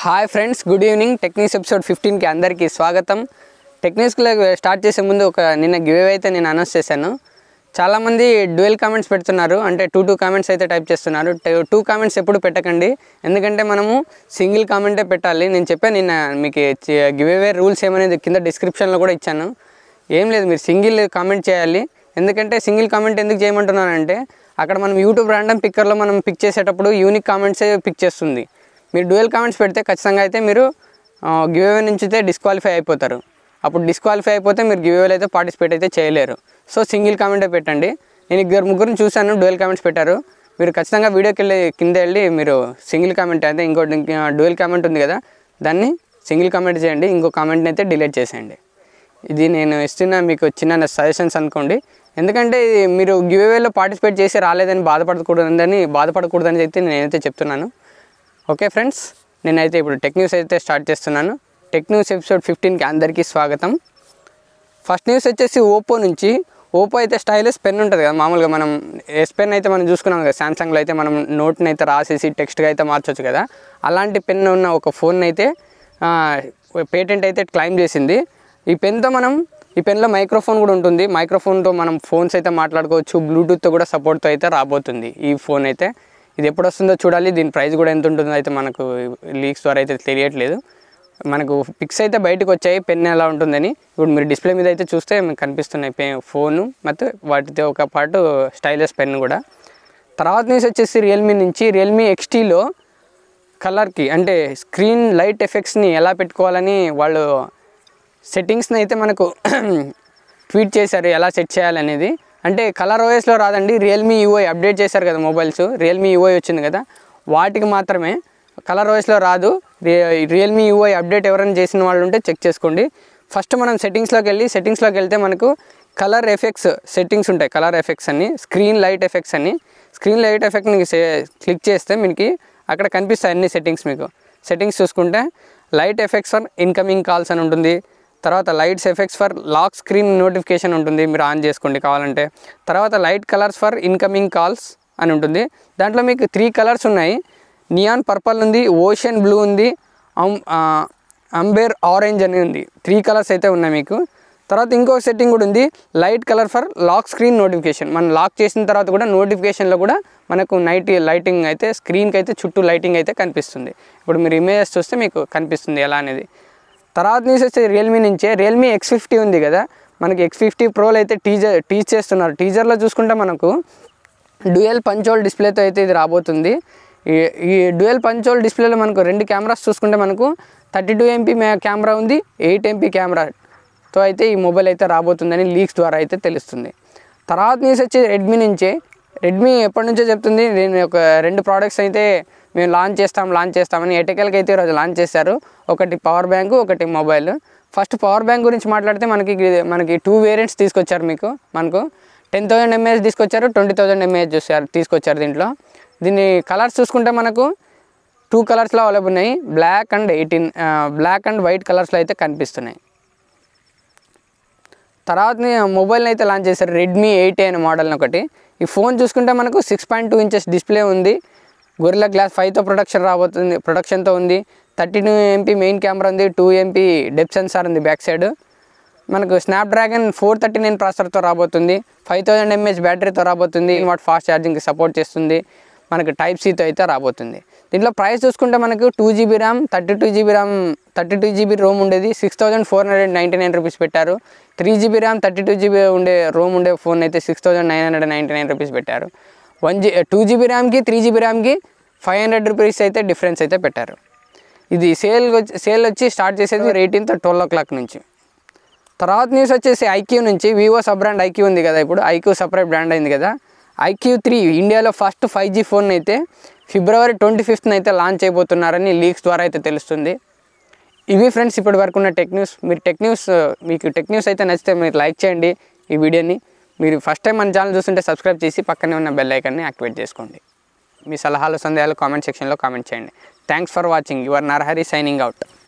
hi friends good evening technics episode ఫిఫ్టీన్కి అందరికీ స్వాగతం టెక్నిక్స్లో స్టార్ట్ చేసే ముందు ఒక నిన్న గివ్ అయితే నేను అనౌన్స్ చేశాను చాలామంది డ్యూయల్ కామెంట్స్ పెడుతున్నారు అంటే టూ టూ కామెంట్స్ అయితే టైప్ చేస్తున్నారు టూ కామెంట్స్ ఎప్పుడు పెట్టకండి ఎందుకంటే మనము సింగిల్ కామెంటే పెట్టాలి నేను చెప్పాను నిన్న మీకు గివ్ అవే రూల్స్ ఏమనేది కింద డిస్క్రిప్షన్లో కూడా ఇచ్చాను ఏం లేదు మీరు సింగిల్ కామెంట్ చేయాలి ఎందుకంటే సింగిల్ కామెంట్ ఎందుకు చేయమంటున్నానంటే అక్కడ మనం యూట్యూబ్ ర్యాండమ్ పిక్కర్లో మనం పిక్ చేసేటప్పుడు యూనిక్ కామెంట్సే పిక్ చేస్తుంది మీరు డ్యూయల్ కామెంట్స్ పెడితే ఖచ్చితంగా అయితే మీరు గివ్ అవే నుంచి అయితే డిస్క్వాలిఫై అయిపోతారు అప్పుడు డిస్క్వాలిఫై అయిపోతే మీరు గివ్ అవేలో అయితే పార్టిసిపేట్ అయితే చేయలేరు సో సింగిల్ కామెంటే పెట్టండి నేను ఇద్దరు ముగ్గురిని చూశాను డ్యూయల్ కామెంట్స్ పెట్టారు మీరు ఖచ్చితంగా వీడియోకి వెళ్ళి కింద వెళ్ళి మీరు సింగిల్ కామెంట్ అయితే ఇంకోటి డ్యూయల్ కామెంట్ ఉంది కదా దాన్ని సింగిల్ కామెంట్ చేయండి ఇంకో కామెంట్ని అయితే డిలీట్ చేసేయండి ఇది నేను ఇస్తున్న మీకు చిన్న సజెషన్స్ అనుకోండి ఎందుకంటే ఇది మీరు గివ్ అవేలో పార్టిసిపేట్ చేసి రాలేదని బాధపడకూడదని బాధపడకూడదని అయితే నేనైతే చెప్తున్నాను ఓకే ఫ్రెండ్స్ నేనైతే ఇప్పుడు టెక్ న్యూస్ అయితే స్టార్ట్ చేస్తున్నాను టెక్ న్యూస్ ఎపిసోడ్ ఫిఫ్టీన్కి అందరికీ స్వాగతం ఫస్ట్ న్యూస్ వచ్చేసి ఓపో నుంచి ఓపో అయితే స్టైలిష్ పెన్ ఉంటుంది కదా మామూలుగా మనం ఎస్ పెన్ అయితే మనం చూసుకున్నాం కదా శాంసంగ్లో అయితే మనం నోట్ని అయితే రాసేసి టెక్స్ట్గా అయితే మార్చొచ్చు కదా అలాంటి పెన్ ఉన్న ఒక ఫోన్ అయితే పేటెంట్ అయితే క్లైమ్ చేసింది ఈ పెన్తో మనం ఈ పెన్లో మైక్రోఫోన్ కూడా ఉంటుంది మైక్రోఫోన్తో మనం ఫోన్స్ అయితే మాట్లాడుకోవచ్చు బ్లూటూత్తో కూడా సపోర్ట్తో అయితే రాబోతుంది ఈ ఫోన్ అయితే ఇది ఎప్పుడు వస్తుందో చూడాలి దీని ప్రైస్ కూడా ఎంత ఉంటుందో అయితే మనకు లీక్స్ ద్వారా అయితే తెలియట్లేదు మనకు పిక్స్ అయితే బయటకు వచ్చాయి పెన్ ఎలా ఉంటుందని ఇప్పుడు మీరు డిస్ప్లే మీద అయితే చూస్తే మీకు కనిపిస్తున్నాయి పె ఫోను ಮತ್ತು వాటితో ఒక పాటు స్టైలస్ పెన్ కూడా తర్వాత న్యూస్ వచ్చేసి రియల్మీ నుంచి రియల్మీ ఎక్స్టీలో కలర్కి అంటే స్క్రీన్ లైట్ ఎఫెక్ట్స్ని ఎలా పెట్టుకోవాలని వాళ్ళు సెట్టింగ్స్ని అయితే మనకు ట్వీట్ చేశారు ఎలా సెట్ చేయాలనేది అంటే కలర్ ఓఎస్లో రాదండి రియల్మీ యూఐ అప్డేట్ చేశారు కదా మొబైల్స్ రియల్మీ యూఐ వచ్చింది కదా వాటికి మాత్రమే కలర్ ఓఎస్లో రాదు రియల్మీ యూఐ అప్డేట్ ఎవరైనా చేసిన వాళ్ళు ఉంటే చెక్ చేసుకోండి ఫస్ట్ మనం సెట్టింగ్స్లోకి వెళ్ళి సెట్టింగ్స్లోకి వెళ్తే మనకు కలర్ ఎఫెక్ట్స్ సెట్టింగ్స్ ఉంటాయి కలర్ ఎఫెక్ట్స్ అని స్క్రీన్ లైట్ ఎఫెక్ట్స్ అని స్క్రీన్ లైట్ ఎఫెక్ట్ని క్లిక్ చేస్తే మీకు అక్కడ కనిపిస్తాయి అన్ని సెట్టింగ్స్ మీకు సెట్టింగ్స్ చూసుకుంటే light effects for incoming calls అని ఉంటుంది తర్వాత lights effects for lock screen notification ఉంటుంది మీరు ఆన్ చేసుకోండి కావాలంటే తర్వాత light colours for incoming calls అని ఉంటుంది దాంట్లో మీకు త్రీ కలర్స్ ఉన్నాయి నియాన్ పర్పల్ ఉంది ఓషన్ బ్లూ ఉంది అం అంబేర్ ఆరెంజ్ అని ఉంది త్రీ కలర్స్ అయితే ఉన్నాయి మీకు తర్వాత ఇంకో సెట్టింగ్ కూడా ఉంది light colour for lock screen notification మనం లాక్ చేసిన తర్వాత కూడా నోటిఫికేషన్లో కూడా మనకు నైట్ లైటింగ్ అయితే స్క్రీన్కి అయితే చుట్టూ లైటింగ్ అయితే కనిపిస్తుంది ఇప్పుడు మీరు ఇమేజెస్ చూస్తే మీకు కనిపిస్తుంది ఎలా అనేది తర్వాత న్యూస్ వచ్చి రియల్మీ నుంచే రియల్మీ ఎక్స్ ఫిఫ్టీ ఉంది కదా మనకి ఎక్స్ ఫిఫ్టీ ప్రోలు అయితే టీజర్ టీచ్ చేస్తున్నారు టీజర్లో చూసుకుంటే మనకు డ్యూయల్ పంచోల్ డిస్ప్లేతో అయితే ఇది రాబోతుంది ఈ ఈ డ్యూయల్ పంచోల్ డిస్ప్లేలో మనకు రెండు కెమెరాస్ చూసుకుంటే మనకు థర్టీ టూ ఎంపీ కెమెరా ఉంది ఎయిట్ ఎంపీ కెమెరాతో అయితే ఈ మొబైల్ అయితే రాబోతుందని లీక్స్ ద్వారా అయితే తెలుస్తుంది తర్వాత న్యూస్ వచ్చి రెడ్మీ నుంచే రెడ్మీ ఎప్పటి నుంచో చెప్తుంది నేను ఒక రెండు ప్రోడక్ట్స్ అయితే మేము లాంచ్ చేస్తాం లాంచ్ చేస్తామని ఎటకెల్కి అయితే ఈరోజు లాంచ్ చేశారు ఒకటి పవర్ బ్యాంకు ఒకటి మొబైల్ ఫస్ట్ పవర్ బ్యాంక్ గురించి మాట్లాడితే మనకి ఇది- మనకి టూ వేరియంట్స్ తీసుకొచ్చారు మీకు మనకు టెన్ థౌసండ్ ఎంఏహెచ్ తీసుకొచ్చారు ట్వంటీ థౌసండ్ ఎంఏహెచ్ చూసారు తీసుకొచ్చారు దీంట్లో దీని కలర్స్ చూసుకుంటే మనకు టూ కలర్స్లో అవైలబుల్ ఉన్నాయి black and eighteen black and white కలర్స్లో అయితే కనిపిస్తున్నాయి తర్వాత మొబైల్ని అయితే లాంచ్ చేశారు రెడ్మీ ఎయిట్ అనే మోడల్ని ఒకటి ఈ ఫోన్ చూసుకుంటే మనకు six point two inches display ఉంది గొరిల్లా గ్లాస్ ఫైవ్తో ప్రొడక్షన్ రాబోతుంది ప్రొడక్షన్తో ఉంది thirty two MP main camera ఉంది టూ ఎంపీ డెప్ సెన్సార్ ఉంది బ్యాక్ సైడ్ మనకు స్నాప్డ్రాగన్ ఫోర్ థర్టీ నైన్ ప్రాసెసర్తో రాబోతుంది ఫైవ్ థౌజండ్ ఎంఏహెచ్ బ్యాటరీతో రాబోతుంది వాట్ ఫాస్ట్ ఛార్జింగ్కి సపోర్ట్ చేస్తుంది మనకు టైప్ సీతో అయితే రాబోతుంది దీంట్లో ప్రైస్ చూసుకుంటే మనకు two GB RAM thirty two GB RAM thirty two GB ROM ఉండేది six thousand four hundred ninety nine rupees పెట్టారు three GB RAM thirty two GB ఉండే రోమ్ ఉండే ఫోన్ అయితే six thousand nine hundred ninety nine rupees పెట్టారు one G two GB ర్యామ్కి three GB ర్యామ్కి five hundred rupees అయితే difference అయితే పెట్టారు ఇది సేల్ వచ్చి సేల్ వచ్చి స్టార్ట్ చేసేది ఎయిటీన్త్ ట్వెల్వ్ ఓ క్లాక్ నుంచి తర్వాత న్యూస్ వచ్చేసి ఐక్యూ నుంచి వివో సబ్ బ్రాండ్ ఐక్యూ ఉంది కదా ఇప్పుడు ఐక్యూ సపరేట్ బ్రాండ్ అయింది కదా ఐక్యూ త్రీ ఇండియాలో ఫస్ట్ ఫైవ్ జీ ఫోన్ అయితే ఫిబ్రవరి ట్వంటీ ఫిఫ్త్న అయితే లాంచ్ అయిపోతున్నారని లీక్స్ ద్వారా అయితే తెలుస్తుంది ఇవి ఫ్రెండ్స్ ఇప్పటి వరకు ఉన్న టెక్ న్యూస్ మీరు టెక్ న్యూస్ మీకు టెక్ న్యూస్ అయితే నచ్చితే మీరు లైక్ చేయండి ఈ వీడియోని మీరు ఫస్ట్ టైం మన ఛానల్ చూస్తుంటే సబ్స్క్రైబ్ చేసి పక్కనే ఉన్న బెల్ ఐకాన్ని యాక్టివేట్ చేసుకోండి మీ సలహాలు సందేహాలు కామెంట్ సెక్షన్లో కామెంట్ చేయండి thanks for watching your Narahari signing out